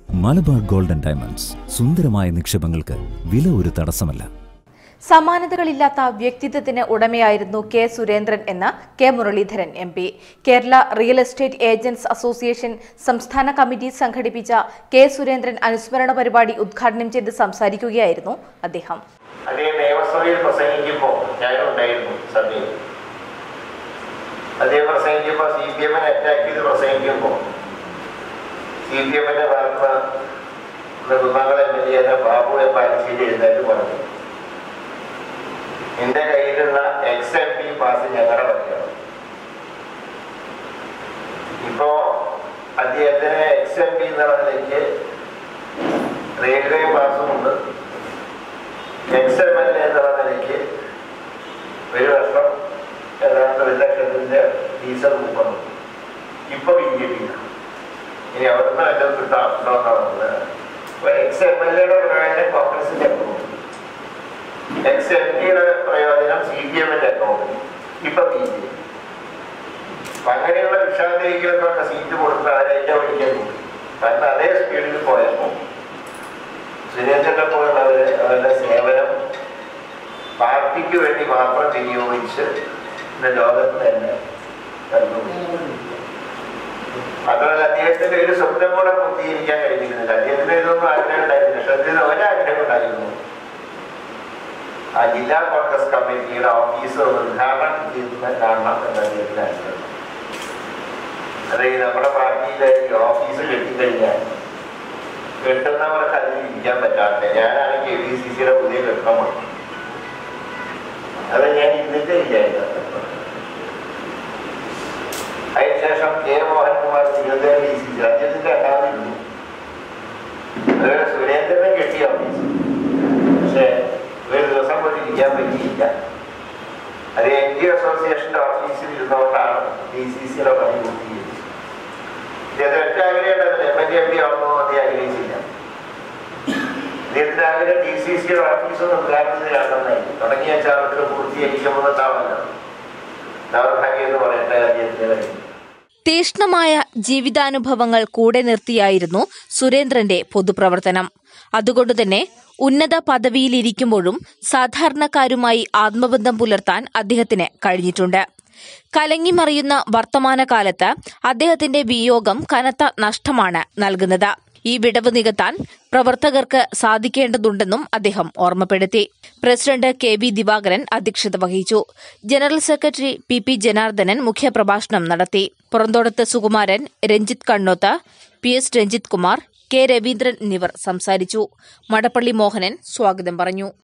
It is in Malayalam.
മലബാർ ഗോൾഡൻ ഡയമണ്ട്സ് സുന്ദരമായ നിക്ഷേപങ്ങൾക്ക് വില ഒരു തടസ്സമല്ല സമാനതകളില്ലാത്ത വ്യക്തിത്വത്തിന് ഉടമയായിരുന്നു കെ സുരേന്ദ്രൻ എന്ന K Muraleedharan M P Kerala real estate agents association സംസ്ഥാന കമ്മിറ്റി സംഘടിപ്പിച്ച കെ സുരേന്ദ്രൻ അനുസ്മരണ പരിപാടി ഉദ്ഘാടനം ചെയ്ത് സംസാരിക്കുകയായിരുന്നു അദ്ദേഹം അദ്ദേഹം നിയമസഭയിൽ പ്രസംഗിക്കുമ്പോൾ ഞാനും ഉണ്ടായിരുന്നു സഭയിൽ അദ്ദേഹം പ്രസംഗിക്കുമ്പോൾ സി പി എമ്മിനെ അറ്റാക്ക് ചെയ്ത് പ്രസംഗിക്കുമ്പോൾ സി പി എമ്മിന്റെ ഭാഗത്ത് Kunnamkulam M L A Babu M Palissery എഴുന്നേറ്റ് പറഞ്ഞു എന്റെ കയ്യിലുള്ള എക്സ് എം പി പാസ് ഞങ്ങളുടെ വകയാണ് ഇപ്പോ അദ്ദേഹത്തിന് എക്സ് എം പി എന്നുള്ള നിലയ്ക്ക് റെയിൽവേ പാസുമുണ്ട് എക്സ് എം എൽ എ എന്നുള്ള നിലയ്ക്ക് ഒരു വർഷം ഏതാണ്ട് ഒരു ലക്ഷത്തിന്റെ ഡീസൽ കൂപ്പണുണ്ട് ഇപ്പൊ ബി ജെ പി ഇനി അവിടുന്ന് എല്ലാം കിട്ടാറുണ്ടോ എന്നാണ് അപ്പൊ എക്സ് എം എൽ എയുടെ പ്രയോജനം കോൺഗ്രസിന്റെ അക്കൗണ്ട് എക്സ് എം പിയുടെ പ്രയോജനം സി പി എമ്മിന്റെ അക്കൗണ്ട് ഇപ്പൊ ബി ജെ പി അപ്പൊ അങ്ങനെയുള്ള വിഷാദികളൊക്കെ സീറ്റ് കൊടുത്ത് അവരെ ഒഴിക്കാൻ കാരണം അതേ സ്പീഡിൽ പോയപ്പോൾ സുരേന്ദ്രനെ പോലുള്ളവര് അവരുടെ സേവനം പാർട്ടിക്ക് വേണ്ടി മാത്രം വിനിയോഗിച്ച് ഇന്ന് ലോകത്ത് തന്നെ കണ്ടുപിടിച്ചു. അതുപോലെ അദ്ദേഹത്തിന്റെ ഒരു സ്വപ്നം കൂടെ പൂർത്തീകരിക്കാൻ കഴിഞ്ഞിരുന്നില്ല അദ്ദേഹത്തിന് ഇതൊന്നും ആഗ്രഹം ഉണ്ടായിരുന്നില്ല പക്ഷെ അദ്ദേഹത്തിന് ഒരാഗ്രഹം ഉണ്ടായിരുന്നു ആ ജില്ലാ കോൺഗ്രസ് കമ്മിറ്റിയുടെ ഓഫീസ് ഉദ്ഘാടനം ചെയ്യുന്ന കാണണം എന്ന് അദ്ദേഹത്തിന് ആഗ്രഹം അതായത് നമ്മുടെ പാർട്ടിയിലെ ഈ ഓഫീസ് കെട്ടിക്കഴിഞ്ഞാൽ കെട്ടുന്നവർക്ക് അതിൽ ഇരിക്കാൻ പറ്റാത്ത ഞാനാണ് കെ വി സി സിയുടെ പുതിയ കെട്ടിടമാണ് അത് ഞാൻ ഇരുന്നിട്ടേ ഇല്ലായിരുന്നു അതിനുശേഷം K Mohankumar Thiruvananthapuram D C C അദ്ദേഹത്തിന്റെ രണ്ടാമതിരുന്നു അതുപോലെ സുരേന്ദ്രനെ കെട്ടിയ ഓഫീസ് പക്ഷെ ഒരു ദിവസം പോലും ഇരിക്കാൻ പറ്റിയില്ല അത് എൻ ജി അസോസിയേഷന്റെ ഓഫീസിൽ ഇരുന്നുകൊണ്ടാണ് ഡി സി സിയുടെ പണി പൂർത്തീകരിച്ചത് ഇദ്ദേഹത്തിന് ഒറ്റ ആഗ്രഹമുണ്ടായിരുന്നു M L A M P ആവണമെന്ന് അദ്ദേഹം ആഗ്രഹിച്ചില്ല ഇദ്ദേഹത്തിന് ആഗ്രഹം ഡി സി സിയുടെ ഓഫീസ് ഒന്ന് ഉദ്ഘാടനത്തിലാണെന്നായി തുടങ്ങിയ ചാർക്ക് പൂർത്തീകരിക്കുമെന്നുണ്ടാവല്ലോ ദൗർഭാഗ്യം എന്ന് പറയേണ്ട അദ്ദേഹത്തിന്റെ കാര്യം തീഷ്ണമായ ജീവിതാനുഭവങ്ങൾ കൂടെ നിർത്തിയായിരുന്നു സുരേന്ദ്രന്റെ പൊതുപ്രവർത്തനം അതുകൊണ്ടുതന്നെ ഉന്നത പദവിയിലിരിക്കുമ്പോഴും സാധാരണക്കാരുമായി ആത്മബന്ധം പുലർത്താൻ അദ്ദേഹത്തിന് കഴിഞ്ഞിട്ടുണ്ട് കലങ്ങിമറിയുന്ന വർത്തമാനകാലത്ത് അദ്ദേഹത്തിന്റെ വിയോഗം കനത്ത നഷ്ടമാണ് നൽകുന്നത് ഈ വിടവ് നികത്താൻ പ്രവർത്തകർക്ക് സാധിക്കേണ്ടതുണ്ടെന്നും അദ്ദേഹം ഓർമ്മപ്പെടുത്തി പ്രസിഡന്റ് കെ വി ദിവാകരൻ അധ്യക്ഷത വഹിച്ചു general secretary P P Janardhanan മുഖ്യപ്രഭാഷണം നടത്തി Puranthodath Sukumaran Ranjith Kannoth P S Ranjith Kumar K Raveendran എന്നിവർ സംസാരിച്ചു മടപ്പള്ളി മോഹനൻ സ്വാഗതം പറഞ്ഞു